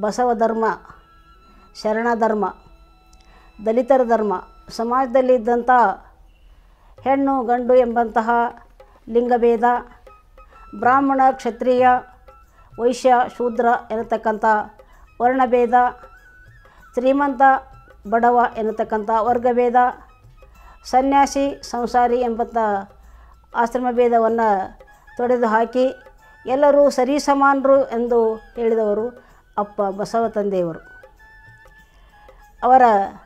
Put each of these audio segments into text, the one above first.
ಬಸವ ಧರ್ಮ ಶರಣ ಧರ್ಮ ದಲಿತರ ಧರ್ಮ ಸಮಾಜದಲ್ಲಿ ಇದ್ದಂಥ ಹೆಣ್ಣು ಗಂಡು ಎಂಬಂತಹ ಲಿಂಗಭೇದ ಬ್ರಾಹ್ಮಣ ಕ್ಷತ್ರಿಯ ವೈಶ್ಯ ಶೂದ್ರ ಎನ್ನತಕ್ಕಂಥ ವರ್ಣಭೇದ ಶ್ರೀಮಂತ ಬಡವ ಎನ್ನತಕ್ಕಂಥ ವರ್ಗಭೇದ ಸನ್ಯಾಸಿ ಸಂಸಾರಿ ಎಂಬಂಥ ಆಶ್ರಮ ಭೇದವನ್ನು ತೊಡೆದು ಹಾಕಿ ಎಲ್ಲರೂ ಸರಿಸಮಾನರು ಎಂದು ಹೇಳಿದವರು ಅಪ್ಪ ಬಸವ ತಂದೆಯವರು ಅವರ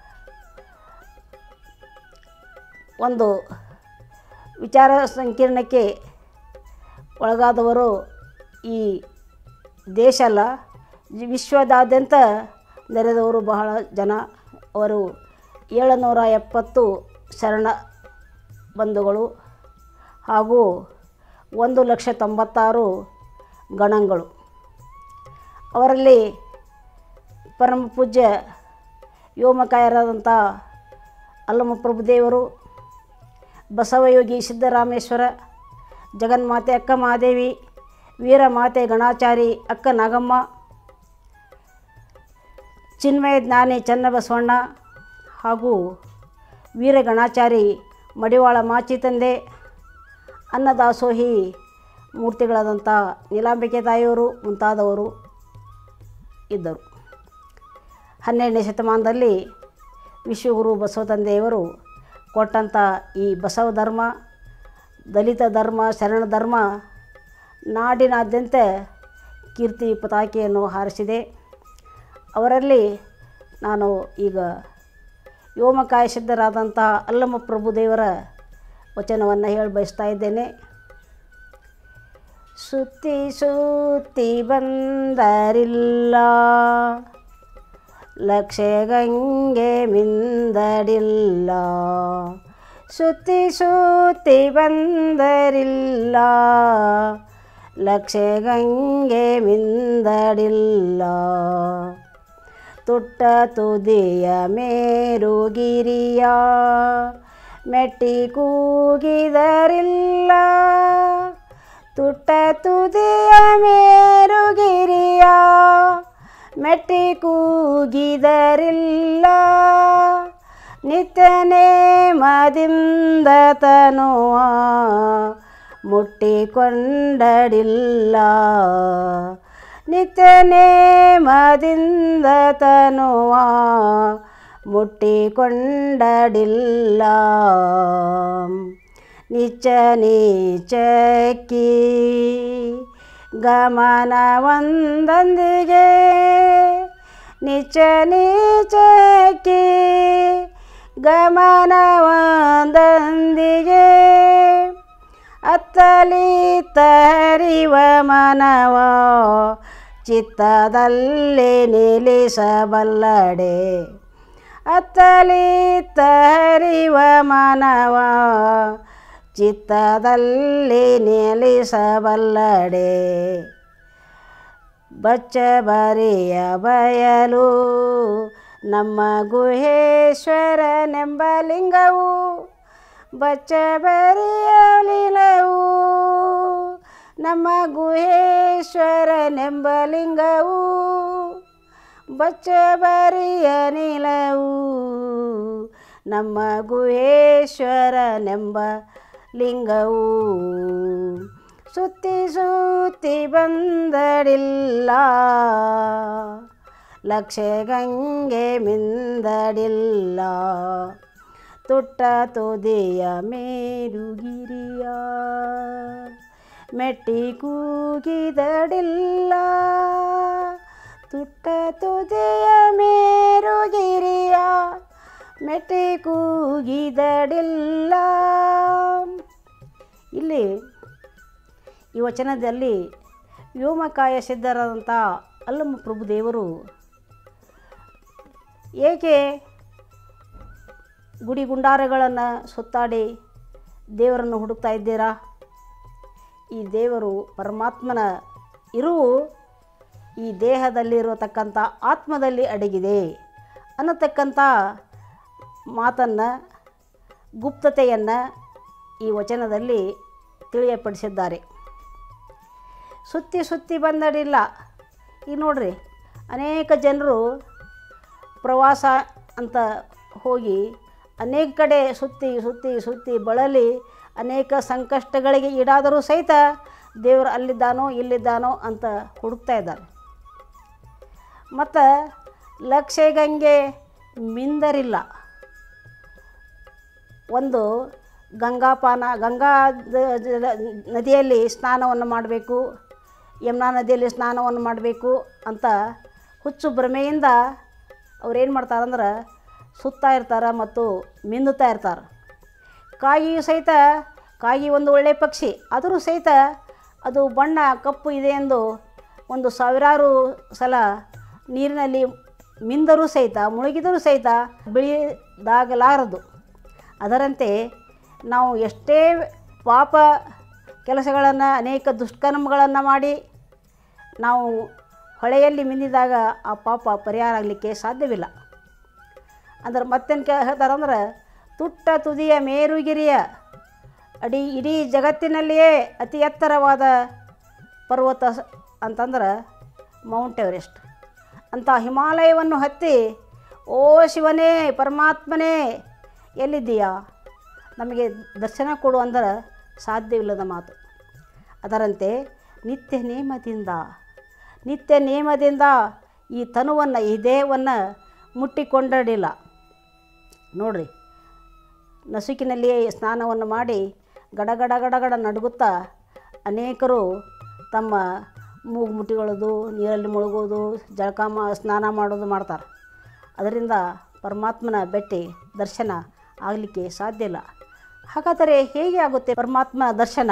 ಒಂದು ವಿಚಾರ ಸಂಕಿರಣಕ್ಕೆ ಒಳಗಾದವರು ಈ ದೇಶ ಅಲ್ಲ ಜಿ- ವಿಶ್ವದಾದ್ಯಂತ ನೆರೆದವರು ಬಹಳ ಜನ ಅವರು ಏಳುನೂರ ಎಪ್ಪತ್ತು ಶರಣ ಬಂಧುಗಳು ಹಾಗೂ ಒಂದು ಲಕ್ಷ ತೊಂಬತ್ತಾರು ಗಣಗಳು ಅವರಲ್ಲಿ ಪರಮ ಪೂಜ್ಯ ವ್ಯೋಮಕಾಯರಾದಂಥ ಅಲ್ಲಮಪ್ರಭು ದೇವರು ಬಸವಯೋಗಿ ಸಿದ್ದರಾಮೇಶ್ವರ ಜಗನ್ಮಾತೆ ಅಕ್ಕ ಮಹಾದೇವಿ ವೀರಮಾತೆ ಗಣಾಚಾರಿ ಅಕ್ಕ ನಾಗಮ್ಮ ಚಿನ್ಮಯ ಜ್ಞಾನಿ ಚನ್ನಬಸವಣ್ಣ ಹಾಗೂ ವೀರ ಗಣಾಚಾರಿ ಮಡಿವಾಳ ಮಾಚಿ ತಂದೆ ಅನ್ನದಾಸೋಹಿ ಮೂರ್ತಿಗಳಾದಂಥ ನೀಲಾಂಬಿಕೆ ತಾಯಿಯವರು ಮುಂತಾದವರು ಇದ್ದರು ಹನ್ನೆರಡನೇ ಶತಮಾನದಲ್ಲಿ ವಿಶ್ವಗುರು ಬಸವ ತಂದೆಯವರು ಕೊಟ್ಟಂಥ ಈ ಬಸವ ಧರ್ಮ ದಲಿತ ಧರ್ಮ ಶರಣ ಧರ್ಮ ನಾಡಿನಾದ್ಯಂತ ಕೀರ್ತಿ ಪತಾಕೆಯನ್ನು ಹಾರಿಸಿದೆ ಅವರಲ್ಲಿ ನಾನು ಈಗ ವ್ಯೋಮಕಾಯ ಸಿದ್ಧರಾದಂಥ ಅಲ್ಲಮ್ಮ ಪ್ರಭುದೇವರ ವಚನವನ್ನು ಹೇಳಿ ಬಯಸ್ತಾ ಇದ್ದೇನೆ ಸುತ್ತಿ ಸುತ್ತಿ ಬಂದರಿಲ್ಲ ಲಕ್ಷ ಗಂಗೆ ಮಿಂದಡಿಲ್ಲ ಸುತ್ತಿ ಸುತ್ತಿ ಬಂದರಿಲ್ಲ ಲಕ್ಷ ಗಂಗೆ ಮಿಂದಡಿಲ್ಲ ತುಟ್ಟ ತುದಿಯ ಮೇರುಗಿರಿಯ ಮೆಟ್ಟಿ ಕೂಗಿದರಿಲ್ಲ ತುಟ್ಟ ತುದಿಯ ಮೇರುಗಿರಿಯ ಮೆಟ್ಟಿ ಕೂಗಿದರಿಲ್ಲ ನಿತ್ಯ ನೇಮದಿಂದ ತನುವ ಮುಟ್ಟಿಕೊಂಡಡಿಲ್ಲ ನಿತ್ಯ ನೇಮದಿಂದ ತನುವ ಮುಟ್ಟಿಕೊಂಡಡಿಲ್ಲ ನಿಚ ನೀಚಕ್ಕಿ ಗಮನ ಒಂದೊಂದಿಗೆ ನಿಚ ನೀಚಕ್ಕಿ ಗಮನ ಒಂದೊಂದಿಗೆ ಅತ್ತಲಿ ತರಿವ ಮನವ ಚಿತ್ತದಲ್ಲಿ ನಿಲ್ಲಿಸಬಲ್ಲಡೆ ಅತ್ತಲಿ ತರಿವ ಮನವ ಚಿತ್ತದಲ್ಲಿ ನಿಲ್ಲಿಸಬಲ್ಲಡೆ ಬಚ್ಚ ಬರಿಯ ಬಯಲು ನಮ್ಮ ಗುಹೇಶ್ವರನೆಂಬ ಲಿಂಗವು ಬಚ್ಚ ಬರಿಯ ಲೀಲವು ನಮ್ಮ ಗುಹೇಶ್ವರನೆಂಬ ಲಿಂಗವು ಬಚ್ಚ ಬರಿಯ ನಿಲವು ನಮ್ಮ ಗುಹೇಶ್ವರನೆಂಬ ಲಿಂಗವು ಸುತ್ತಿ ಸುತ್ತಿ ಬಂದಡಿಲ್ಲ ಲಕ್ಷ ಗಂಗೆ ಮಿಂದಡಿಲ್ಲ ತುಟ್ಟ ತುದಿಯ ಮೇರುಗಿರಿಯ ಮೆಟ್ಟಿ ಕೂಗಿದಡಿಲ್ಲ ತುಟ್ಟ ತುದಿಯ ಮೇರುಗಿರಿಯ ಮೆಟ್ಟಿ ಕೂಗಿದಡಿಲ್ಲ ಇಲ್ಲಿ ಈ ವಚನದಲ್ಲಿ ವ್ಯೋಮಕಾಯ ಸಿದ್ಧರಾದಂಥ ಅಲ್ಲಮ್ಮ ಪ್ರಭುದೇವರು ಏಕೆ ಗುಡಿ ಗುಂಡಾರಗಳನ್ನು ಸುತ್ತಾಡಿ ದೇವರನ್ನು ಹುಡುಕ್ತಾ ಇದ್ದೀರಾ ಈ ದೇವರು ಪರಮಾತ್ಮನ ಇರುವು ಈ ದೇಹದಲ್ಲಿರತಕ್ಕಂಥ ಆತ್ಮದಲ್ಲಿ ಅಡಗಿದೆ ಅನ್ನತಕ್ಕಂಥ ಮಾತನ್ನು ಗುಪ್ತತೆಯನ್ನು ಈ ವಚನದಲ್ಲಿ ತಿಳಿಯಪಡಿಸಿದ್ದಾರೆ ಸುತ್ತಿ ಸುತ್ತಿ ಬಂದಡಿಲ್ಲ ಈಗ ನೋಡ್ರಿ ಅನೇಕ ಜನರು ಪ್ರವಾಸ ಅಂತ ಹೋಗಿ ಅನೇಕ ಕಡೆ ಸುತ್ತಿ ಸುತ್ತಿ ಸುತ್ತಿ ಬಳಲಿ ಅನೇಕ ಸಂಕಷ್ಟಗಳಿಗೆ ಈಡಾದರೂ ಸಹಿತ ದೇವರು ಅಲ್ಲಿದ್ದಾನೋ ಇಲ್ಲಿದ್ದಾನೋ ಅಂತ ಹುಡುಕ್ತಾ ಇದ್ದಾರೆ ಮತ್ತು ಲಕ್ಷಗಂಗೆ ಮಿಂದರಿಲ್ಲ ಒಂದು ಗಂಗಾಪಾನ ಗಂಗಾ ದ- ಜಲ- ನದಿಯಲ್ಲಿ ಸ್ನಾನವನ್ನು ಮಾಡಬೇಕು ಯಮುನಾ ನದಿಯಲ್ಲಿ ಸ್ನಾನವನ್ನು ಮಾಡಬೇಕು ಅಂತ ಹುಚ್ಚು ಭ್ರಮೆಯಿಂದ ಅವ್ರೇನು ಮಾಡ್ತಾರಂದ್ರೆ ಸುತ್ತಾ ಇರ್ತಾರೆ ಮತ್ತು ಮಿಂದುತ್ತಾ ಇರ್ತಾರೆ ಕಾಗಿಯು ಸಹಿತ ಕಾಗಿ ಒಂದು ಒಳ್ಳೆಯ ಪಕ್ಷಿ ಆದರೂ ಸಹಿತ ಅದು ಬಣ್ಣ ಕಪ್ಪು ಇದೆ ಎಂದು ಒಂದು ಸಾವಿರಾರು ಸಲ ನೀರಿನಲ್ಲಿ ಮಿಂದರೂ ಸಹಿತ ಮುಳುಗಿದರೂ ಸಹಿತ ಬಿಳಿದಾಗಲಾರದು ಅದರಂತೆ ನಾವು ಎಷ್ಟೇ ಪಾಪ ಕೆಲಸಗಳನ್ನು ಅನೇಕ ದುಷ್ಕರ್ಮಗಳನ್ನು ಮಾಡಿ ನಾವು ಹೊಳೆಯಲ್ಲಿ ಮಿಂದಿದಾಗ ಆ ಪಾಪ ಪರಿಹಾರ ಆಗಲಿಕ್ಕೆ ಸಾಧ್ಯವಿಲ್ಲ ಅಂದ್ರೆ ಮತ್ತೇನು ಕೆ ಹೇಳ್ತಾರಂದ್ರೆ ತುಟ್ಟ ತುದಿಯ ಮೇರುಗಿರಿಯ ಅಡಿ ಇಡೀ ಜಗತ್ತಿನಲ್ಲಿಯೇ ಅತಿ ಎತ್ತರವಾದ ಪರ್ವತ ಸ- ಅಂತಂದ್ರೆ ಮೌಂಟ್ ಎವರೆಸ್ಟ್ ಅಂಥ ಹಿಮಾಲಯವನ್ನು ಹತ್ತಿ ಓ ಶಿವನೇ ಪರಮಾತ್ಮನೇ ಎಲ್ಲಿದ್ದೀಯಾ ನಮಗೆ ದರ್ಶನ ಕೊಡು ಅಂದ್ರೆ ಸಾಧ್ಯವಿಲ್ಲದ ಮಾತು ಅದರಂತೆ ನಿತ್ಯ ನೇಮದಿಂದ ನಿತ್ಯ ನೇಮದಿಂದ ಈ ತನುವನ್ನು ಈ ದೇಹವನ್ನು ಮುಟ್ಟಿಕೊಂಡಡಿಲ್ಲ ನೋಡ್ರಿ ನಸುಕಿನಲ್ಲಿಯೇ ಸ್ನಾನವನ್ನು ಮಾಡಿ ಗಡಗಡ ಗಡಗಡ ನಡುಗುತ್ತಾ ಅನೇಕರು ತಮ್ಮ ಮೂಗು ಮುಟ್ಟಿಕೊಳ್ಳೋದು ನೀರಲ್ಲಿ ಮುಳುಗೋದು ಜಳಕ ಮಾ ಸ್ನಾನ ಮಾಡೋದು ಮಾಡ್ತಾರೆ ಅದರಿಂದ ಪರಮಾತ್ಮನ ಭೇಟಿ ದರ್ಶನ ಆಗಲಿಕ್ಕೆ ಸಾಧ್ಯ ಇಲ್ಲ ಹಾಗಾದರೆ ಹೇಗೆ ಆಗುತ್ತೆ ಪರಮಾತ್ಮನ ದರ್ಶನ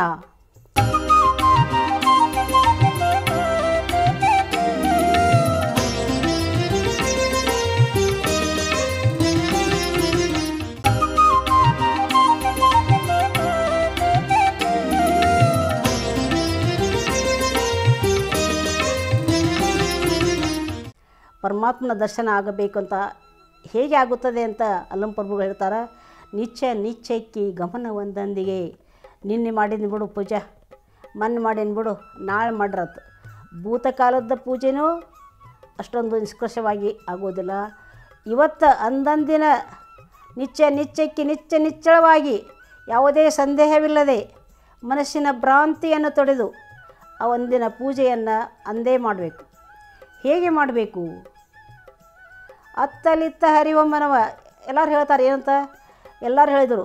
ಪರಮಾತ್ಮನ ದರ್ಶನ ಆಗಬೇಕು ಅಂತ ಹೇಗೆ ಆಗುತ್ತದೆ ಅಂತ ಅಲ್ಲಂ ಪ್ರಭುಗಳು ಹೇಳ್ತಾರೆ ನಿಚ್ಚ ನಿಚ್ಚೈಕ್ಕಿ ಗಮನ ಒಂದೊಂದಿಗೆ ನಿನ್ನೆ ಮಾಡಿನ ಬಿಡು ಪೂಜೆ ಮೊನ್ನೆ ಮಾಡಿನ ಬಿಡು ನಾಳೆ ಮಾಡ್ರತ್ ಭೂತಕಾಲದ ಪೂಜೆನೂ ಅಷ್ಟೊಂದು ನಿಷ್ಕರ್ಷವಾಗಿ ಆಗೋದಿಲ್ಲ ಇವತ್ತು ಅಂದಂದಿನ ನಿಚ್ಚ ನಿಚ್ಚಕ್ಕೆ ನಿಚ್ಚ ನಿಚ್ಚಳವಾಗಿ ಯಾವುದೇ ಸಂದೇಹವಿಲ್ಲದೆ ಮನಸ್ಸಿನ ಭ್ರಾಂತಿಯನ್ನು ತೊಡೆದು ಆ ಒಂದಿನ ಪೂಜೆಯನ್ನು ಅಂದೇ ಮಾಡಬೇಕು ಹೇಗೆ ಮಾಡಬೇಕು ಅತ್ತಲಿತ್ತ ಹರಿವ ಮನವ ಎಲ್ಲರೂ ಹೇಳ್ತಾರೆ ಏನಂತ ಎಲ್ಲರೂ ಹೇಳಿದರು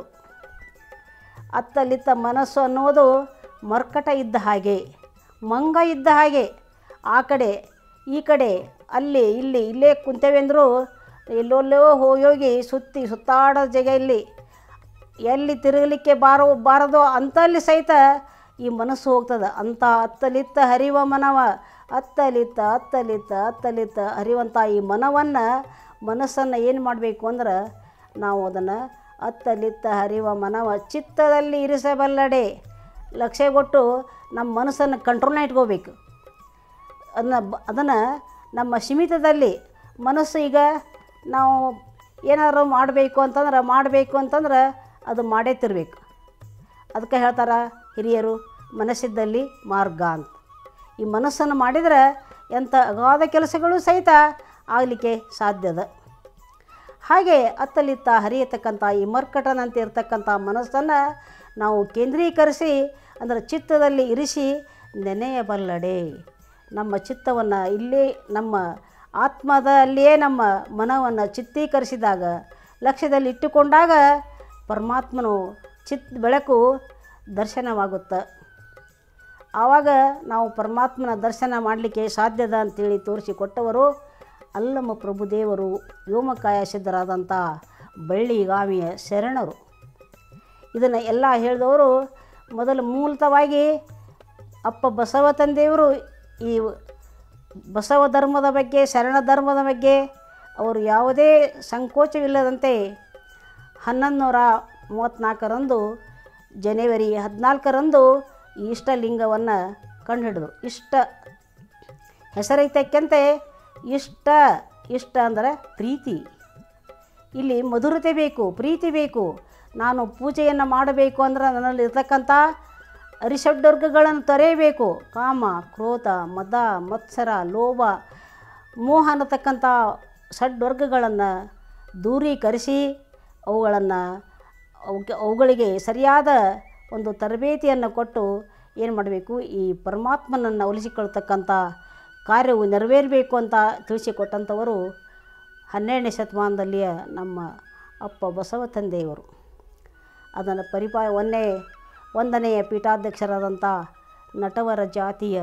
ಅತ್ತಲಿತ್ತ ಮನಸ್ಸು ಅನ್ನುವುದು ಮರ್ಕಟ ಇದ್ದ ಹಾಗೆ ಮಂಗ ಇದ್ದ ಹಾಗೆ ಆ ಕಡೆ ಈ ಕಡೆ ಅಲ್ಲಿ ಇಲ್ಲಿ ಇಲ್ಲೇ ಕುಂತೇವೆಂದರೂ ಎಲ್ಲೆಲ್ಲೋ ಹೋಗಿ ಸುತ್ತಿ ಸುತ್ತಾಡೋ ಜಾಗೆಯಲ್ಲಿ ಎಲ್ಲಿ ತಿರುಗಲಿಕ್ಕೆ ಬಾರೋ ಬಾರದೋ ಅಂತಲ್ಲಿ ಸಹಿತ ಈ ಮನಸ್ಸು ಹೋಗ್ತದೆ ಅಂಥ ಅತ್ತಲಿತ್ತ ಹರಿವ ಮನವ ಅತ್ತಲಿತ್ತ ಅತ್ತಲಿತ್ತ ಅತ್ತಲಿತ್ತ ಹರಿವಂಥ ಈ ಮನವನ್ನು ಮನಸ್ಸನ್ನು ಏನು ಮಾಡಬೇಕು ಅಂದ್ರೆ ನಾವು ಅದನ್ನು ಅತ್ತಲಿತ್ತ ಹರಿವ ಮನವ ಚಿತ್ತದಲ್ಲಿ ಇರಿಸಬಲ್ಲಡೆ ಲಕ್ಷ್ಯ ಕೊಟ್ಟು ನಮ್ಮ ಮನಸ್ಸನ್ನು ಕಂಟ್ರೋಲ್ನ ಇಟ್ಕೋಬೇಕು ಅದನ್ನ ಬ ಅದನ್ನು ನಮ್ಮ ಸೀಮಿತದಲ್ಲಿ ಮನಸ್ಸು ಈಗ ನಾವು ಏನಾದ್ರು ಮಾಡಬೇಕು ಅಂತಂದ್ರೆ ಮಾಡಬೇಕು ಅಂತಂದ್ರೆ ಅದು ಮಾಡೇ ತಿರ್ಬೇಕು ಅದಕ್ಕೆ ಹೇಳ್ತಾರೆ ಹಿರಿಯರು ಮನಸ್ಸಿದ್ದಲ್ಲಿ ಮಾರ್ಗ ಅಂತ ಈ ಮನಸ್ಸನ್ನು ಮಾಡಿದರೆ ಎಂಥ ಅಗಾಧ ಕೆಲಸಗಳು ಸಹಿತ ಆಗಲಿಕ್ಕೆ ಸಾಧ್ಯದ ಹಾಗೆ ಅತ್ತಲಿತ್ತ ಹರಿಯತಕ್ಕಂಥ ಈ ಮರ್ಕಟನಂತೆ ಇರತಕ್ಕಂಥ ಮನಸ್ಸನ್ನು ನಾವು ಕೇಂದ್ರೀಕರಿಸಿ ಅಂದರೆ ಚಿತ್ತದಲ್ಲಿ ಇರಿಸಿ ನೆನೆಯಬಲ್ಲಡೆ ನಮ್ಮ ಚಿತ್ತವನ್ನು ಇಲ್ಲೇ ನಮ್ಮ ಆತ್ಮದಲ್ಲಿಯೇ ನಮ್ಮ ಮನವನ್ನು ಚಿತ್ತೀಕರಿಸಿದಾಗ ಲಕ್ಷ್ಯದಲ್ಲಿ ಇಟ್ಟುಕೊಂಡಾಗ ಪರಮಾತ್ಮನು ಚಿತ್ ಬೆಳಕು ದರ್ಶನವಾಗುತ್ತೆ ಆವಾಗ ನಾವು ಪರಮಾತ್ಮನ ದರ್ಶನ ಮಾಡಲಿಕ್ಕೆ ಸಾಧ್ಯದ ಅಂತೇಳಿ ತೋರಿಸಿಕೊಟ್ಟವರು ಅಲ್ಲಮ್ಮ ಪ್ರಭುದೇವರು ವ್ಯೋಮಕಾಯ ಸಿದ್ಧರಾದಂಥ ಬಳ್ಳಿಗಾಮಿಯ ಶರಣರು ಇದನ್ನು ಎಲ್ಲ ಹೇಳಿದವರು ಮೊದಲು ಮೂಲತವಾಗಿ ಅಪ್ಪ ಬಸವ ತಂದೆಯವರು ಈ ಬಸವ ಧರ್ಮದ ಬಗ್ಗೆ ಶರಣ ಧರ್ಮದ ಬಗ್ಗೆ ಅವರು ಯಾವುದೇ ಸಂಕೋಚವಿಲ್ಲದಂತೆ ಹನ್ನೊಂದು ನೂರ ಮೂವತ್ತ್ನಾಲ್ಕರಂದು ಜನವರಿ ಹದಿನಾಲ್ಕರಂದು ಈ ಇಷ್ಟಲಿಂಗವನ್ನು ಕಂಡುಹಿಡಿದ್ರು ಇಷ್ಟ ಹೆಸರೈತಕ್ಕಂತೆ ಇಷ್ಟ ಇಷ್ಟ ಅಂದರೆ ಪ್ರೀತಿ ಇಲ್ಲಿ ಮಧುರತೆ ಬೇಕು ಪ್ರೀತಿ ಬೇಕು ನಾನು ಪೂಜೆಯನ್ನು ಮಾಡಬೇಕು ಅಂದ್ರೆ ನನ್ನಲ್ಲಿ ಇರ್ತಕ್ಕಂಥ ಅರಿಷಡ್ವರ್ಗಗಳನ್ನು ತೊರೆಯಬೇಕು ಕಾಮ ಕ್ರೋಧ ಮದ ಮತ್ಸರ ಲೋಭ ಮೋಹ ಅನ್ನತಕ್ಕಂಥ ಷಡ್ವರ್ಗಗಳನ್ನು ದೂರೀಕರಿಸಿ ಅವುಗಳನ್ನು ಅವಕ್ಕೆ ಅವುಗಳಿಗೆ ಸರಿಯಾದ ಒಂದು ತರಬೇತಿಯನ್ನು ಕೊಟ್ಟು ಏನು ಮಾಡಬೇಕು ಈ ಪರಮಾತ್ಮನನ್ನು ಒಲಿಸಿಕೊಳ್ತಕ್ಕಂಥ ಕಾರ್ಯವು ನೆರವೇರಬೇಕು ಅಂತ ತಿಳಿಸಿಕೊಟ್ಟಂಥವರು ಹನ್ನೆರಡನೇ ಶತಮಾನದಲ್ಲಿಯ ನಮ್ಮ ಅಪ್ಪ ಬಸವ ತಂದೆಯವರು ಅದನ್ನು ಪರಿಪಾ ಒಂದೇ ಒಂದನೆಯ ಪೀಠಾಧ್ಯಕ್ಷರಾದಂಥ ನಟವರ ಜಾತಿಯ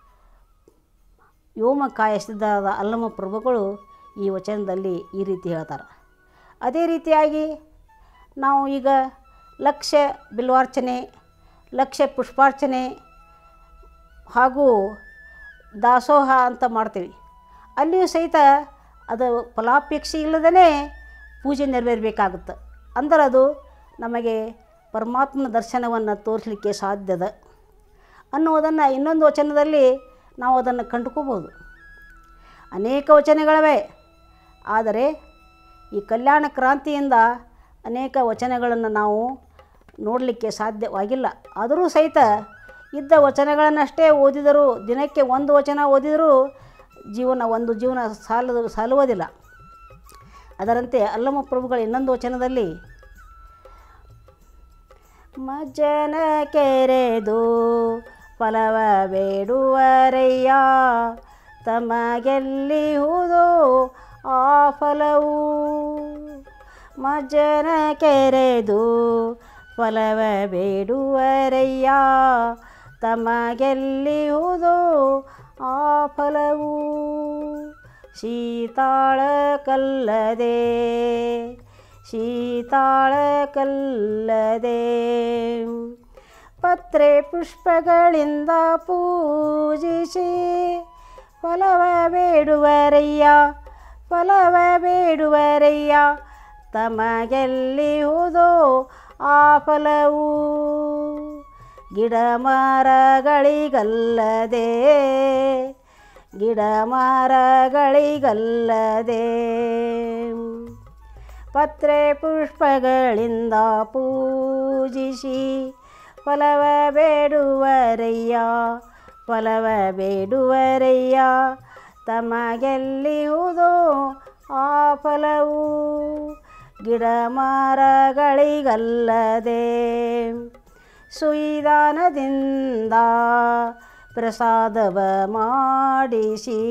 ವ್ಯೋಮಕಾಯ ಸಿದ್ಧರಾದ ಅಲ್ಲಮ ಪ್ರಭುಗಳು ಈ ವಚನದಲ್ಲಿ ಈ ರೀತಿ ಹೇಳ್ತಾರೆ ಅದೇ ರೀತಿಯಾಗಿ ನಾವು ಈಗ ಲಕ್ಷ ಬಿಲ್ವಾರ್ಚನೆ ಲಕ್ಷ ಪುಷ್ಪಾರ್ಚನೆ ಹಾಗೂ ದಾಸೋಹ ಅಂತ ಮಾಡ್ತೀವಿ ಅಲ್ಲಿಯೂ ಸಹಿತ ಅದು ಫಲಾಪೇಕ್ಷೆ ಇಲ್ಲದೇ ಪೂಜೆ ನೆರವೇರಬೇಕಾಗುತ್ತೆ ಅಂದ್ರೆ ಅದು ನಮಗೆ ಪರಮಾತ್ಮನ ದರ್ಶನವನ್ನು ತೋರಿಸಲಿಕ್ಕೆ ಸಾಧ್ಯದ ಅನ್ನುವುದನ್ನು ಇನ್ನೊಂದು ವಚನದಲ್ಲಿ ನಾವು ಅದನ್ನು ಕಂಡುಕೋಬೋದು ಅನೇಕ ವಚನಗಳಿವೆ ಆದರೆ ಈ ಕಲ್ಯಾಣ ಕ್ರಾಂತಿಯಿಂದ ಅನೇಕ ವಚನಗಳನ್ನು ನಾವು ನೋಡಲಿಕ್ಕೆ ಸಾಧ್ಯವಾಗಿಲ್ಲ ಆದರೂ ಸಹಿತ ಇದ್ದ ವಚನಗಳನ್ನಷ್ಟೇ ಓದಿದರೂ ದಿನಕ್ಕೆ ಒಂದು ವಚನ ಓದಿದರೂ ಜೀವನ ಒಂದು ಜೀವನ ಸಾಲದು ಸಾಲುವುದಿಲ್ಲ ಅದರಂತೆ ಅಲ್ಲಮ ಪ್ರಭುಗಳ ಇನ್ನೊಂದು ವಚನದಲ್ಲಿ ಮಜ್ಜನ ಕೆರೆದು ಫಲವ ಬೇಡುವರಯ್ಯ ತಮಗೆಲ್ಲಿಹುದು ಆ ಫಲವು ಮಜ್ಜನ ಕೆರೆದು ಫಲವ ಬೇಡುವರಯ್ಯ ತಮಗೆಲ್ಲಿಹುದು ಆ ಫಲವು ಶೀತಾಳ ಕಲ್ಲದೆ ಶೀತಾಳ ಕಲ್ಲದೆ ಪತ್ರೆ ಪುಷ್ಪಗಳಿಂದ ಪೂಜಿಸಿ ಫಲವ ಬೇಡುವರಯ್ಯ ಫಲವ ಬೇಡುವರಯ್ಯ ತಮಗೆಲ್ಲಿಹುದೋ ಆ ಫಲವು ಗಿಡ ಮರಗಳಿಗಲ್ಲದೆ ಗಿಡ ಮರಗಳಿಗಲ್ಲದೆ ಪತ್ರೆ ಪುಷ್ಪಗಳಿಂದ ಪೂಜಿಸಿ ಫಲವ ಬೇಡುವರಯ್ಯ ಫಲವ ಬೇಡುವರಯ್ಯ ತಮಗೆಲ್ಲಿಹುದೋ ಆ ಫಲವು ಗಿಡ ಮರಗಳಿಗಲ್ಲದೆ ಸುಯಿದಾನದಿಂದ ಪ್ರಸಾದವ ಮಾಡಿಸಿ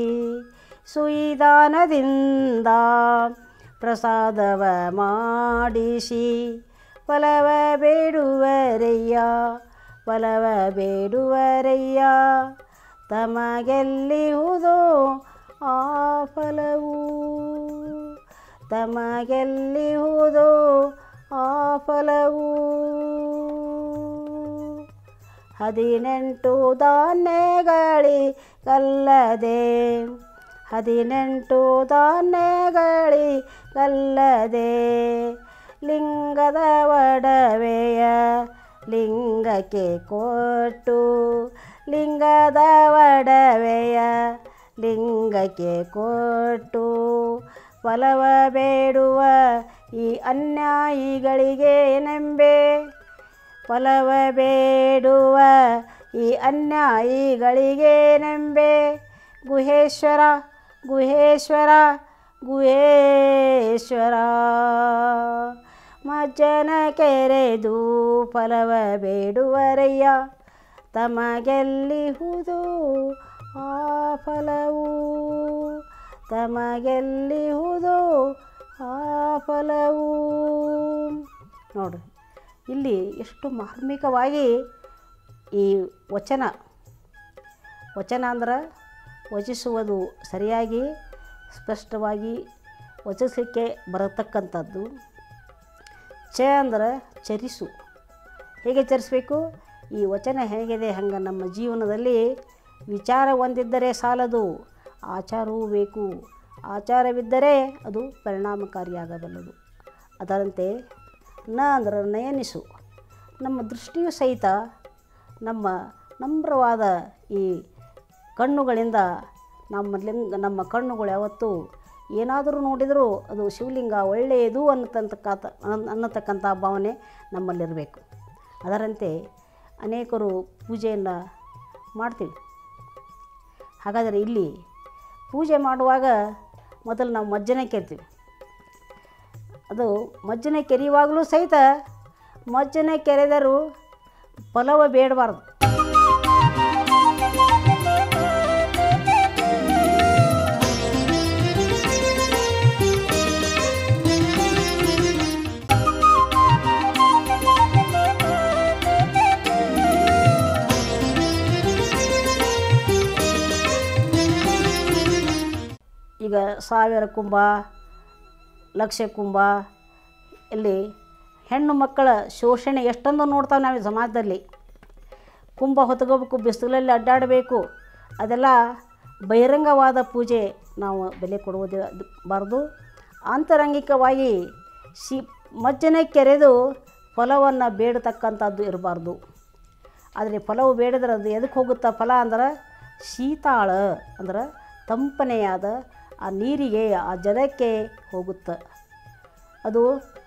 ಸುಯಿದಾನದಿಂದ ಪ್ರಸಾದವ ಮಾಡಿಸಿ ಫಲವ ಬೇಡುವರಯ್ಯ ಫಲವ ಬೇಡುವರಯ್ಯ ತಮಗೆಲ್ಲಿಹುದೋ ಆ ಫಲವು ತಮಗೆಲ್ಲಿಹುದೋ ಆ ಫಲವು ಹದಿನೆಂಟು ಧಾನ್ಯಗಳಿ ಕಲ್ಲದೆ ಹದಿನೆಂಟು ಧಾನ್ಯಗಳಿ ಕಲ್ಲದೆ ಲಿಂಗದ ಒಡವೆಯ ಲಿಂಗಕ್ಕೆ ಕೊಟ್ಟು ಲಿಂಗದ ಒಡವೆಯ ಲಿಂಗಕ್ಕೆ ಕೊಟ್ಟು ಫಲವ ಬೇಡುವ ಈ ಅನ್ಯಾಯಿಗಳಿಗೆ ನೆಂಬೆ ಫಲವ ಬೇಡುವ ಈ ಅನ್ಯಾಯಿಗಳಿಗೆ ನೆಂಬೆ ಗುಹೇಶ್ವರ ಗುಹೇಶ್ವರ ಗುಹೇಶ್ವರ ಮಜ್ಜನ ಕೆರೆದು ಫಲವ ಬೇಡುವರಯ್ಯ ತಮಗೆಲ್ಲಿಹುದು ಆ ಫಲವು ತಮಗೆಲ್ಲಿಹುದು ಆ ಫಲವು ನೋಡ್ರಿ ಇಲ್ಲಿ ಎಷ್ಟು ಮಾರ್ಮಿಕವಾಗಿ ಈ ವಚನ ವಚನ ಅಂದ್ರೆ ವಚಿಸುವುದು ಸರಿಯಾಗಿ ಸ್ಪಷ್ಟವಾಗಿ ವಚಿಸಲಿಕ್ಕೆ ಬರತಕ್ಕಂಥದ್ದು ಚ ಅಂದ್ರೆ ಚರಿಸು ಹೇಗೆ ಚರಿಸಬೇಕು ಈ ವಚನ ಹೇಗಿದೆ ಹಂಗೆ ನಮ್ಮ ಜೀವನದಲ್ಲಿ ವಿಚಾರ ಹೊಂದಿದ್ದರೆ ಸಾಲದು ಆಚಾರವೂ ಬೇಕು ಆಚಾರವಿದ್ದರೆ ಅದು ಪರಿಣಾಮಕಾರಿಯಾಗಬಲ್ಲದು ಅದರಂತೆ ನ ಅಂದ್ರೆ ನಯನಿಸು ನಮ್ಮ ದೃಷ್ಟಿಯೂ ಸಹಿತ ನಮ್ಮ ನಮ್ರವಾದ ಈ ಕಣ್ಣುಗಳಿಂದ ನಮ್ಮ ಲಿಂಗ ನಮ್ಮ ಕಣ್ಣುಗಳು ಯಾವತ್ತೂ ಏನಾದರೂ ನೋಡಿದರೂ ಅದು ಶಿವಲಿಂಗ ಒಳ್ಳೆಯದು ಅನ್ನತಕ್ಕಂಥ ಅನ್ನತಕ್ಕಂಥ ಭಾವನೆ ನಮ್ಮಲ್ಲಿರಬೇಕು ಅದರಂತೆ ಅನೇಕರು ಪೂಜೆಯನ್ನು ಮಾಡ್ತೀವಿ ಹಾಗಾದರೆ ಇಲ್ಲಿ ಪೂಜೆ ಮಾಡುವಾಗ ಮೊದಲು ನಾವು ಮಜ್ಜನೆ ಕೆರ್ತೀವಿ ಅದು ಮಜ್ಜನೆ ಕೆರೆಯುವಾಗಲೂ ಸಹಿತ ಮಜ್ಜನೆ ಕೆರೆದರೂ ಫಲವ ಬೇಡಬಾರ್ದು ಈಗ ಸಾವಿರ ಕುಂಭ ಲಕ್ಷ ಕುಂಭ ಇಲ್ಲಿ ಹೆಣ್ಣು ಮಕ್ಕಳ ಶೋಷಣೆ ಎಷ್ಟೊಂದು ನೋಡ್ತಾವೆ ನಾವು ಈ ಸಮಾಜದಲ್ಲಿ ಕುಂಭ ಹೊತ್ಕೋಬೇಕು ಬಿಸಿಲಲ್ಲಿ ಅಡ್ಡಾಡಬೇಕು ಅದೆಲ್ಲ ಬಹಿರಂಗವಾದ ಪೂಜೆ ನಾವು ಬೆಲೆ ಕೊಡುವುದೇ ಬಾರ್ದು ಆಂತರಂಗಿಕವಾಗಿ ಶಿ ಮಜ್ಜನೆ ಕೆರೆದು ಫಲವನ್ನು ಬೇಡತಕ್ಕಂಥದ್ದು ಇರಬಾರ್ದು ಆದರೆ ಫಲವು ಬೇಡಿದ್ರೆ ಅದು ಎದಕ್ಕೆ ಹೋಗುತ್ತಾ ಫಲ ಅಂದ್ರೆ ಶೀತಾಳ ಅಂದ್ರೆ ತಂಪನೆಯಾದ ಆ ನೀರಿಗೆ ಆ ಜಲಕ್ಕೆ ಹೋಗುತ್ತೆ ಅದು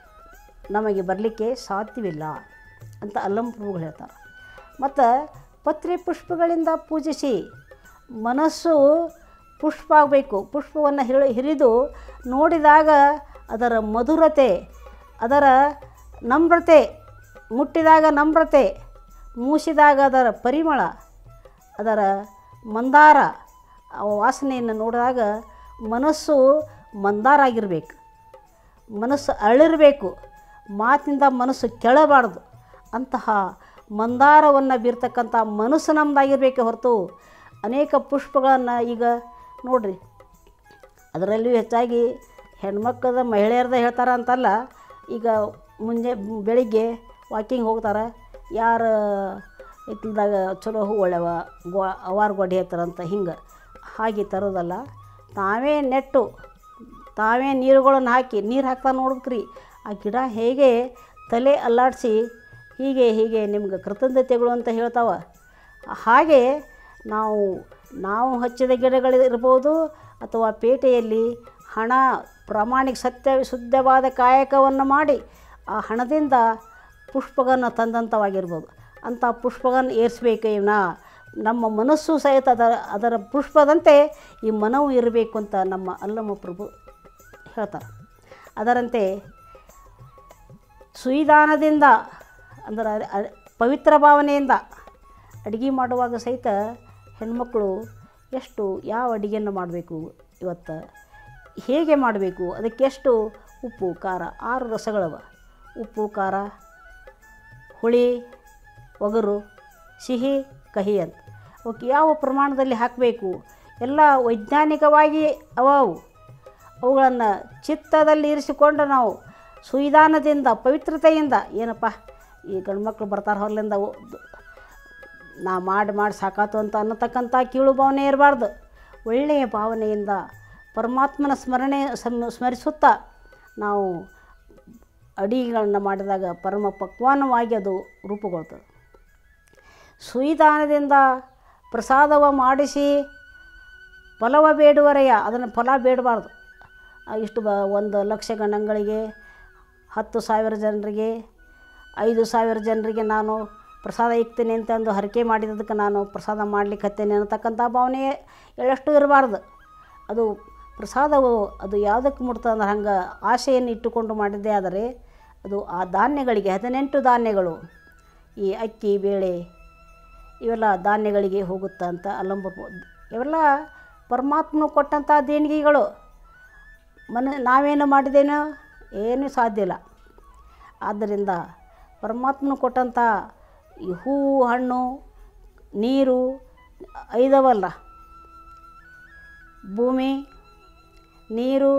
ನಮಗೆ ಬರಲಿಕ್ಕೆ ಸಾಧ್ಯವಿಲ್ಲ ಅಂತ ಅಲ್ಲಂಪ್ರಭುಗಳು ಹೇಳ್ತಾರೆ ಮತ್ತು ಪತ್ರೆ ಪುಷ್ಪಗಳಿಂದ ಪೂಜಿಸಿ ಮನಸ್ಸು ಪುಷ್ಪ ಆಗಬೇಕು ಪುಷ್ಪವನ್ನು ಹಿರಿ ಹಿರಿದು ನೋಡಿದಾಗ ಅದರ ಮಧುರತೆ ಅದರ ನಮ್ರತೆ ಮುಟ್ಟಿದಾಗ ನಮ್ರತೆ ಮೂಸಿದಾಗ ಅದರ ಪರಿಮಳ ಅದರ ಮಂದಾರ ಆ ವಾಸನೆಯನ್ನು ನೋಡಿದಾಗ ಮನಸ್ಸು ಮಂದಾರ ಆಗಿರಬೇಕು ಮನಸ್ಸು ಅಳಿರಬೇಕು ಮಾತಿಂದ ಮನಸ್ಸು ಕೆಳಬಾರ್ದು ಅಂತಹ ಮಂದಾರವನ್ನು ಬೀರ್ತಕ್ಕಂಥ ಮನಸ್ಸು ನಮ್ಮದಾಗಿರ್ಬೇಕೆ ಹೊರತು ಅನೇಕ ಪುಷ್ಪಗಳನ್ನು ಈಗ ನೋಡ್ರಿ ಅದರಲ್ಲಿಯೂ ಹೆಚ್ಚಾಗಿ ಹೆಣ್ಮಕ್ಕಳ ಮಹಿಳೆಯರ್ದ ಹೇಳ್ತಾರೆ ಅಂತಲ್ಲ ಈಗ ಮುಂಜೆ ಬೆಳಿಗ್ಗೆ ವಾಕಿಂಗ್ ಹೋಗ್ತಾರೆ ಯಾರು ಇತ್ತಲ್ದಾಗ ಚಲೋ ಹೂ ಒಳ್ಳೆವ ಗೊ ಅವಾರ ಗೊಡ್ಡಿ ಹೇಳ್ತಾರಂತ ಹಿಂಗೆ ಹಾಗೆ ತರೋದಲ್ಲ ತಾವೇ ನೆಟ್ಟು ತಾವೇ ನೀರುಗಳನ್ನು ಹಾಕಿ ನೀರು ಹಾಕ್ತಾ ನೋಡ್ಬೇಕ್ರಿ ಆ ಗಿಡ ಹೇಗೆ ತಲೆ ಅಲ್ಲಾಡಿಸಿ ಹೀಗೆ ಹೀಗೆ ನಿಮ್ಗೆ ಕೃತಜ್ಞತೆಗಳು ಅಂತ ಹೇಳ್ತಾವ ಹಾಗೆ ನಾವು ನಾವು ಹಚ್ಚಿದ ಗಿಡಗಳು ಇರ್ಬೋದು ಅಥವಾ ಪೇಟೆಯಲ್ಲಿ ಹಣ ಪ್ರಾಮಾಣಿಕ ಸತ್ಯ ಶುದ್ಧವಾದ ಕಾಯಕವನ್ನು ಮಾಡಿ ಆ ಹಣದಿಂದ ಪುಷ್ಪಗಳನ್ನು ತಂದಂಥವಾಗಿರ್ಬೋದು ಅಂಥ ಪುಷ್ಪಗಳನ್ನು ಏರಿಸ್ಬೇಕು ಇವನ್ನ ನಮ್ಮ ಮನಸ್ಸು ಸಹಿತ ಅದರ ಅದರ ಪುಷ್ಪದಂತೆ ಈ ಮನವು ಇರಬೇಕು ಅಂತ ನಮ್ಮ ಅಲ್ಲಮ್ಮ ಪ್ರಭು ಹೇಳ್ತಾರೆ ಅದರಂತೆ ಸುಯಿದಾನದಿಂದ ಅಂದ್ರೆ ಅ- ಅ- ಪವಿತ್ರ ಭಾವನೆಯಿಂದ ಅಡುಗೆ ಮಾಡುವಾಗ ಸಹಿತ ಹೆಣ್ಮಕ್ಕಳು ಎಷ್ಟು ಯಾವ ಅಡುಗೆಯನ್ನು ಮಾಡಬೇಕು ಇವತ್ತು ಹೇಗೆ ಮಾಡಬೇಕು ಅದಕ್ಕೆಷ್ಟು ಉಪ್ಪು ಖಾರ ಆರು ರಸಗಳವ ಉಪ್ಪು ಖಾರ ಹುಳಿ ಒಗರು ಸಿಹಿ ಕಹಿ ಅಂತ ಅವಕ್ಕೆ ಯಾವ ಪ್ರಮಾಣದಲ್ಲಿ ಹಾಕಬೇಕು ಎಲ್ಲ ವೈಜ್ಞಾನಿಕವಾಗಿ ಅವ ಅವು ಅವುಗಳನ್ನು ಚಿತ್ತದಲ್ಲಿ ಇರಿಸಿಕೊಂಡು ನಾವು ಸುವಿಧಾನದಿಂದ ಪವಿತ್ರತೆಯಿಂದ ಏನಪ್ಪ ಈ ಗಂಡ್ಮಕ್ಳು ಬರ್ತಾರೆ ಹೊರಲಿಂದ ನಾ ಮಾಡಿ ಮಾಡಿ ಸಾಕಾತು ಅಂತ ಅನ್ನತಕ್ಕಂಥ ಕೀಳು ಭಾವನೆ ಇರಬಾರ್ದು ಒಳ್ಳೆಯ ಭಾವನೆಯಿಂದ ಪರಮಾತ್ಮನ ಸ್ಮರಣೆ ಸಮ್ ಸ್ಮರಿಸುತ್ತಾ ನಾವು ಅಡಿಗೆಗಳನ್ನ ಮಾಡಿದಾಗ ಪರಮ ಪಕ್ವಾನವಾಗಿ ಅದು ರೂಪುಗೊಳ್ತದೆ ಸುಯಿದಾನದಿಂದ ಪ್ರಸಾದವ ಮಾಡಿಸಿ ಫಲವ ಬೇಡುವರೆಯ ಅದನ್ನು ಫಲ ಬೇಡಬಾರ್ದು ಆ ಇಷ್ಟು ಬ ಒಂದು ಲಕ್ಷ ಗಣಗಳಿಗೆ ಹತ್ತು ಸಾವಿರ ಜನರಿಗೆ ಐದು ಸಾವಿರ ಜನರಿಗೆ ನಾನು ಪ್ರಸಾದ ಇಕ್ತೀನಿ ಅಂತಂದು ಹರಕೆ ಮಾಡಿದ್ದಕ್ಕೆ ನಾನು ಪ್ರಸಾದ ಮಾಡ್ಲಿಕ್ಕೆ ಹತ್ತೇನೆ ಅನ್ನತಕ್ಕಂಥ ಭಾವನೆ ಎಳ್ಳಷ್ಟು ಇರಬಾರ್ದು ಅದು ಪ್ರಸಾದವು ಅದು ಯಾವುದಕ್ಕೆ ಮುಟ್ತದೆ ಅಂದ್ರೆ ಹಂಗೆ ಆಶೆಯನ್ನು ಇಟ್ಟುಕೊಂಡು ಮಾಡಿದ್ದೇ ಆದರೆ ಅದು ಆ ಧಾನ್ಯಗಳಿಗೆ ಹದಿನೆಂಟು ಧಾನ್ಯಗಳು ಈ ಅಕ್ಕಿ ಬೇಳೆ ಇವೆಲ್ಲ ಧಾನ್ಯಗಳಿಗೆ ಹೋಗುತ್ತೆ ಅಂತ ಅಲ್ಲಂಬ ಇವೆಲ್ಲ ಪರಮಾತ್ಮನು ಕೊಟ್ಟಂಥ ದೇಣಿಗೆಗಳು ಮನ ನಾವೇನು ಮಾಡಿದೇನೋ ಏನೂ ಸಾಧ್ಯ ಇಲ್ಲ ಆದ್ದರಿಂದ ಪರಮಾತ್ಮನು ಕೊಟ್ಟಂಥ ಈ ಹೂವು ಹಣ್ಣು ನೀರು ಐದವಲ್ಲ ಭೂಮಿ ನೀರು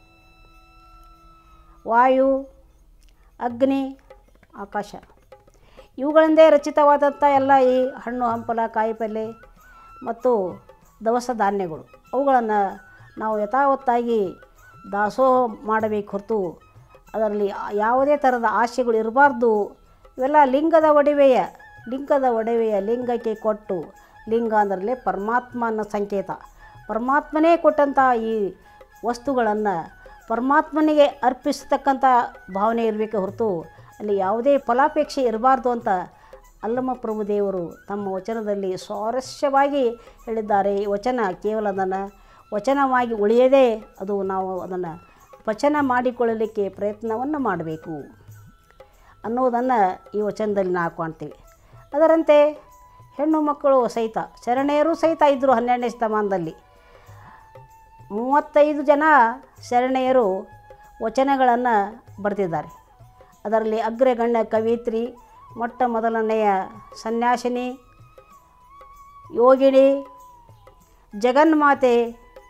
ವಾಯು ಅಗ್ನಿ ಆಕಾಶ ಇವುಗಳಿಂದೇ ರಚಿತವಾದಂಥ ಎಲ್ಲ ಈ ಹಣ್ಣು ಹಂಪಲ ಕಾಯಿಪಲ್ಲೆ ಮತ್ತು ದವಸ ಧಾನ್ಯಗಳು ಅವುಗಳನ್ನು ನಾವು ಯಥಾವತ್ತಾಗಿ ದಾಸೋಹ ಮಾಡಬೇಕು ಹೊರತು ಅದರಲ್ಲಿ ಯಾವುದೇ ಥರದ ಆಶೆಗಳು ಇರಬಾರ್ದು ಇವೆಲ್ಲ ಲಿಂಗದ ಒಡವೆಯ ಲಿಂಗದ ಒಡವೆಯ ಲಿಂಗಕ್ಕೆ ಕೊಟ್ಟು ಲಿಂಗ ಅಂದ್ರಲ್ಲೇ ಪರಮಾತ್ಮ ಅನ್ನೋ ಸಂಕೇತ ಪರಮಾತ್ಮನೇ ಕೊಟ್ಟಂಥ ಈ ವಸ್ತುಗಳನ್ನು ಪರಮಾತ್ಮನಿಗೆ ಅರ್ಪಿಸ್ತಕ್ಕಂಥ ಭಾವನೆ ಇರಬೇಕೆ ಹೊರತು ಅಲ್ಲಿ ಯಾವುದೇ ಫಲಾಪೇಕ್ಷೆ ಇರಬಾರ್ದು ಅಂತ ಅಲ್ಲಮ್ಮ ಪ್ರಭುದೇವರು ತಮ್ಮ ವಚನದಲ್ಲಿ ಸ್ವಾರಸ್ಯವಾಗಿ ಹೇಳಿದ್ದಾರೆ ಈ ವಚನ ಕೇವಲ ಅದನ್ನು ವಚನವಾಗಿ ಉಳಿಯದೇ ಅದು ನಾವು ಅದನ್ನು ಪಚನ ಮಾಡಿಕೊಳ್ಳಲಿಕ್ಕೆ ಪ್ರಯತ್ನವನ್ನು ಮಾಡಬೇಕು ಅನ್ನೋದನ್ನು ಈ ವಚನದಲ್ಲಿ ನಾವು ಕಾಣ್ತೀವಿ ಅದರಂತೆ ಹೆಣ್ಣು ಮಕ್ಕಳು ಸಹಿತ ಶರಣೆಯರು ಸಹಿತ ಇದ್ದರು ಹನ್ನೆರಡನೇ ಶತಮಾನದಲ್ಲಿ ಮೂವತ್ತೈದು ಜನ ಶರಣೆಯರು ವಚನಗಳನ್ನು ಬರೆದಿದ್ದಾರೆ ಅದರಲ್ಲಿ ಅಗ್ರಗಣ್ಯ ಕವಿತ್ರಿ ಮೊಟ್ಟ ಮೊದಲನೆಯ ಸನ್ಯಾಸಿನಿ ಯೋಗಿನಿ ಜಗನ್ಮಾತೆ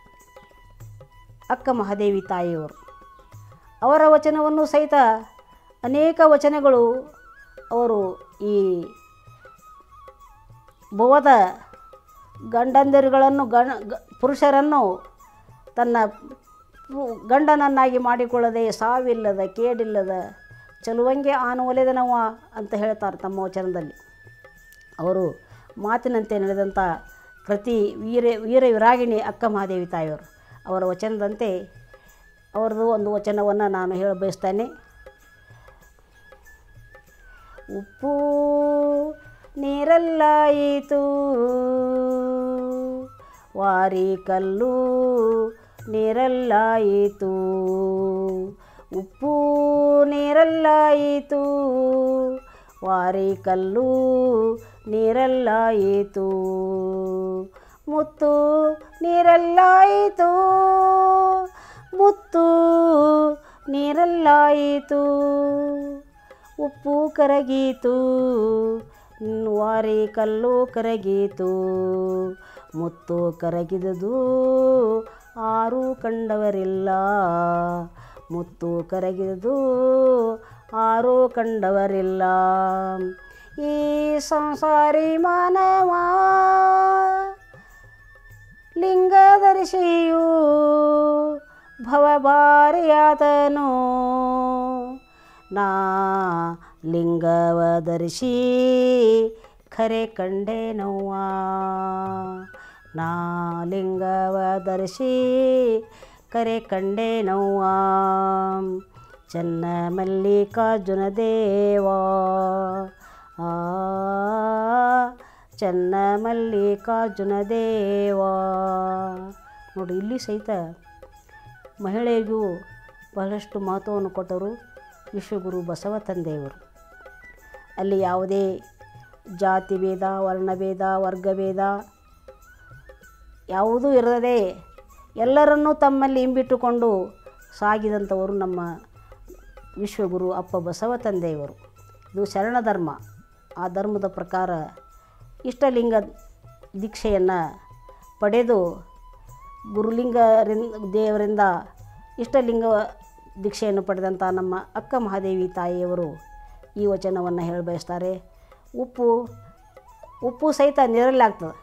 ಅಕ್ಕ ಮಹಾದೇವಿ ತಾಯಿಯವರು ಅವರ ವಚನವನ್ನು ಸಹಿತ ಅನೇಕ ವಚನಗಳು ಅವರು ಈ ಭುವದ ಗಂಡಂದಿರುಗಳನ್ನು ಗಣ ಗ- ಪುರುಷರನ್ನು ತನ್ನ ಪು- ಗಂಡನನ್ನಾಗಿ ಮಾಡಿಕೊಳ್ಳದೆ ಸಾವಿಲ್ಲದ ಕೇಡಿಲ್ಲದ ಚಲುವಂಗೆ ಆನುವಲೆದನವ ಅಂತ ಹೇಳ್ತಾರೆ ತಮ್ಮ ವಚನದಲ್ಲಿ ಅವರು ಮಾತಿನಂತೆ ನಡೆದಂಥ ಕೃತಿ ವೀರ ವೀರ ವಿರಾಗಿಣಿ ಅಕ್ಕ ಮಹಾದೇವಿ ತಾಯಿಯವರು ಅವರ ವಚನದಂತೆ ಅವರದು ಒಂದು ವಚನವನ್ನು ನಾನು ಹೇಳ ಬಯಸ್ತೇನೆ ಉಪ್ಪು ನೀರಲ್ಲಾಯಿತು ವಾರಿ ಕಲ್ಲು ನೀರಲ್ಲಾಯಿತು ಉಪ್ಪು ನೀರಲ್ಲಾಯಿತು ವಾರಿ ಕಲ್ಲು ನೀರಲ್ಲಾಯಿತು ಮುತ್ತು ನೀರಲ್ಲಾಯಿತು ಮುತ್ತು ನೀರಲ್ಲಾಯಿತು ಉಪ್ಪು ಕರಗೀತು ವಾರಿ ಕಲ್ಲು ಕರಗೀತು ಮುತ್ತು ಕರಗಿದುದು ಆರು ಕಂಡವರಿಲ್ಲ ಮುತ್ತು ಕರಗಿದುದು ಆರು ಕಂಡವರಿಲ್ಲ ಈ ಸಂಸಾರಿ ಮಾನವ ಲಿಂಗದರ್ಶಿಯು ಭವಭಾರಿಯಾತನು ನಾ ಲಿಂಗವ ಧರಿಸಿ ಖರೆ ಕಂಡೆ ನೋವ ನಾ ಲಿಂಗವ ಧರಿಸಿ ಕರೆ ಕಂಡೆ ನೋವ ಚನ್ನ ಮಲ್ಲಿಕಾರ್ಜುನ ದೇವ ಆ ಚನ್ನ ಮಲ್ಲಿಕಾರ್ಜುನ ದೇವ ನೋಡಿ ಇಲ್ಲಿ ಸಹಿತ ಮಹಿಳೆಯರಿಗೂ ಬಹಳಷ್ಟು ಮಹತ್ವವನ್ನು ಕೊಟ್ಟರು ವಿಶ್ವಗುರು ಬಸವ ತಂದೆಯವರು ಅಲ್ಲಿ ಯಾವುದೇ ಜಾತಿ ಭೇದ ವರ್ಣಭೇದ ವರ್ಗಭೇದ ಯಾವುದೂ ಇರದೆ ಎಲ್ಲರನ್ನೂ ತಮ್ಮಲ್ಲಿ ಇಂಬಿಟ್ಟುಕೊಂಡು ಸಾಗಿದಂಥವರು ನಮ್ಮ ವಿಶ್ವಗುರು ಅಪ್ಪ ಬಸವ ತಂದೆಯವರು ಇದು ಶರಣ ಧರ್ಮ ಆ ಧರ್ಮದ ಪ್ರಕಾರ ಇಷ್ಟಲಿಂಗ ದೀಕ್ಷೆಯನ್ನು ಪಡೆದು ಗುರುಲಿಂಗರಿಂದ ದೇವರಿಂದ ಇಷ್ಟಲಿಂಗ ದೀಕ್ಷೆಯನ್ನು ಪಡೆದಂಥ ನಮ್ಮ ಅಕ್ಕ ಮಹಾದೇವಿ ತಾಯಿಯವರು ಈ ವಚನವನ್ನು ಹೇಳಿ ಬಯಸ್ತಾರೆ ಉಪ್ಪು ಉಪ್ಪು ಸಹಿತ ನೀರಲ್ಲಾಗ್ತದೆ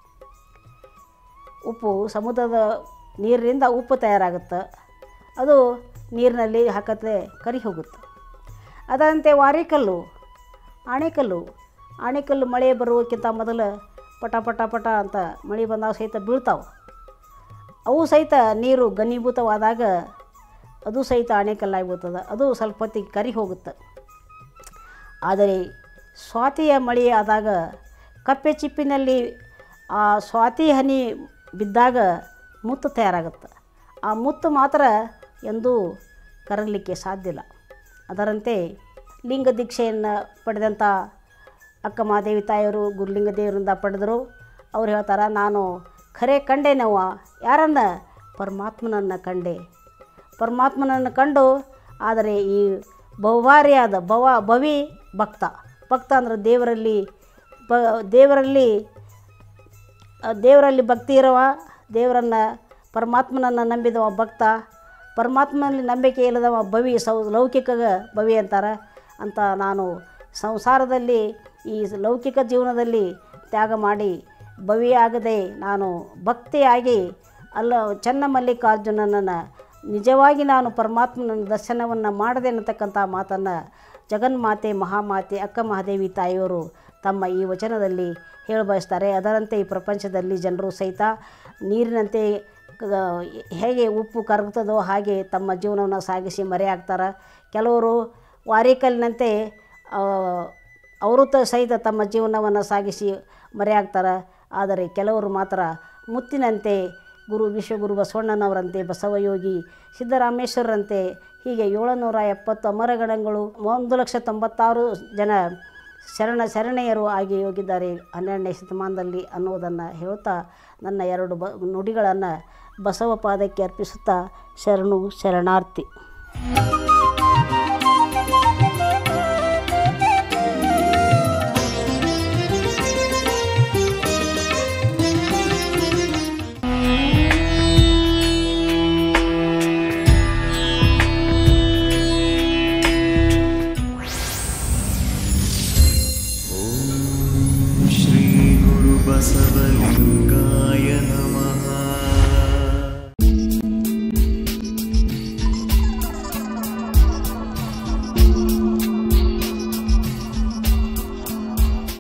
ಉಪ್ಪು ಸಮುದ್ರದ ನೀರಿನಿಂದ ಉಪ್ಪು ತಯಾರಾಗುತ್ತೆ ಅದು ನೀರಿನಲ್ಲಿ ಹಾಕತ್ತೆ ಕರಿ ಹೋಗುತ್ತೆ ಅದರಂತೆ ವಾರಿಕಲ್ಲು ಆಣೆಕಲ್ಲು ಆಣೆಕಲ್ಲು ಮಳೆ ಬರುವಕ್ಕಿಂತ ಮೊದಲು ಪಟ ಪಟ ಪಟ ಅಂತ ಮಳೆ ಬಂದಾಗ ಸಹಿತ ಬೀಳ್ತಾವೆ ಅವು ಸಹಿತ ನೀರು ಘನೀಭೂತವಾದಾಗ ಅದು ಸಹಿತ ಆಣೆಕಲ್ಲಾಗ್ಬಿಡ್ತದೆ ಅದು ಸ್ವಲ್ಪ ಹೊತ್ತಿಗೆ ಕರಿ ಹೋಗುತ್ತೆ ಆದರೆ ಸ್ವಾತಿಯ ಮಳೆ ಆದಾಗ ಕಪ್ಪೆ ಚಿಪ್ಪಿನಲ್ಲಿ ಆ ಸ್ವಾತಿ ಹನಿ ಬಿದ್ದಾಗ ಮುತ್ತು ತಯಾರಾಗುತ್ತೆ ಆ ಮುತ್ತು ಮಾತ್ರ ಎಂದೂ ಕರಗಲಿಕ್ಕೆ ಸಾಧ್ಯ ಇಲ್ಲ ಅದರಂತೆ ಲಿಂಗ ದೀಕ್ಷೆಯನ್ನು ಪಡೆದಂಥ ಅಕ್ಕ ಮಹಾದೇವಿ ತಾಯಿಯವರು ಗುರುಲಿಂಗ ದೇವರಿಂದ ಪಡೆದರು ಅವ್ರು ಹೇಳ್ತಾರೆ ನಾನು ಖರೆ ಕಂಡೇನವ್ವ ಯಾರನ್ನ ಪರಮಾತ್ಮನನ್ನು ಕಂಡೆ ಪರಮಾತ್ಮನನ್ನು ಕಂಡು ಆದರೆ ಈ ಬಹುಭಾರಿಯಾದ ಭವ ಭವಿ ಭಕ್ತ ಭಕ್ತ ಅಂದ್ರೆ ದೇವರಲ್ಲಿ ಬ ದೇವರಲ್ಲಿ ಆ ದೇವರಲ್ಲಿ ಭಕ್ತಿ ಇರವ ದೇವರನ್ನು ಪರಮಾತ್ಮನನ್ನು ನಂಬಿದವ ಭಕ್ತ ಪರಮಾತ್ಮನಲ್ಲಿ ನಂಬಿಕೆ ಇಲ್ಲದವ ಭವಿ ಸೌ ಲೌಕಿಕ ಭವಿ ಅಂತಾರೆ ಅಂತ ನಾನು ಸಂಸಾರದಲ್ಲಿ ಈ ಲೌಕಿಕ ಜೀವನದಲ್ಲಿ ತ್ಯಾಗ ಮಾಡಿ ಭವಿಯಾಗದೆ ನಾನು ಭಕ್ತಿಯಾಗಿ ಅಲ್ಲ ಚನ್ನ ಮಲ್ಲಿಕಾರ್ಜುನನನ್ನು ನಿಜವಾಗಿ ನಾನು ಪರಮಾತ್ಮನ ದರ್ಶನವನ್ನು ಮಾಡದೆ ಅನ್ನತಕ್ಕಂಥ ಮಾತನ್ನು ಜಗನ್ಮಾತೆ ಮಹಾಮಾತೆ ಅಕ್ಕ ಮಹಾದೇವಿ ತಾಯಿಯವರು ತಮ್ಮ ಈ ವಚನದಲ್ಲಿ ಹೇಳ ಬಯಸ್ತಾರೆ ಅದರಂತೆ ಈ ಪ್ರಪಂಚದಲ್ಲಿ ಜನರು ಸಹಿತ ನೀರಿನಂತೆ ಕ- ಹೇಗೆ ಉಪ್ಪು ಕರಗ್ತದೋ ಹಾಗೆ ತಮ್ಮ ಜೀವನವನ್ನು ಸಾಗಿಸಿ ಮರೆಯಾಗ್ತಾರೆ ಕೆಲವರು ವಾರಿಕಲ್ಲಿನಂತೆ ಆ, ಅವರು ತ ಸಹಿತ ತಮ್ಮ ಜೀವನವನ್ನು ಸಾಗಿಸಿ ಮರೆಯಾಗ್ತಾರೆ ಆದರೆ ಕೆಲವರು ಮಾತ್ರ ಮುತ್ತಿನಂತೆ ಗುರು ವಿಶ್ವಗುರು ಬಸವಣ್ಣನವರಂತೆ ಬಸವಯೋಗಿ ಸಿದ್ದರಾಮೇಶ್ವರರಂತೆ ಹೀಗೆ ಏಳುನೂರ ಎಪ್ಪತ್ತು ಅಮರಗಣಗಳು ಒಂದು ಲಕ್ಷ ತೊಂಬತ್ತಾರು ಜನ ಶರಣ ಶರಣೆಯರು ಆಗಿ ಹೋಗಿದ್ದಾರೆ ಹನ್ನೆರಡನೇ ಶತಮಾನದಲ್ಲಿ ಅನ್ನುವುದನ್ನು ಹೇಳುತ್ತಾ ನನ್ನ ಎರಡು ಬ ನುಡಿಗಳನ್ನು ಬಸವ ಪಾದಕ್ಕೆ ಅರ್ಪಿಸುತ್ತಾ ಶರಣು ಶರಣಾರ್ಥಿ श्रीगुरुबसवलिङ्ग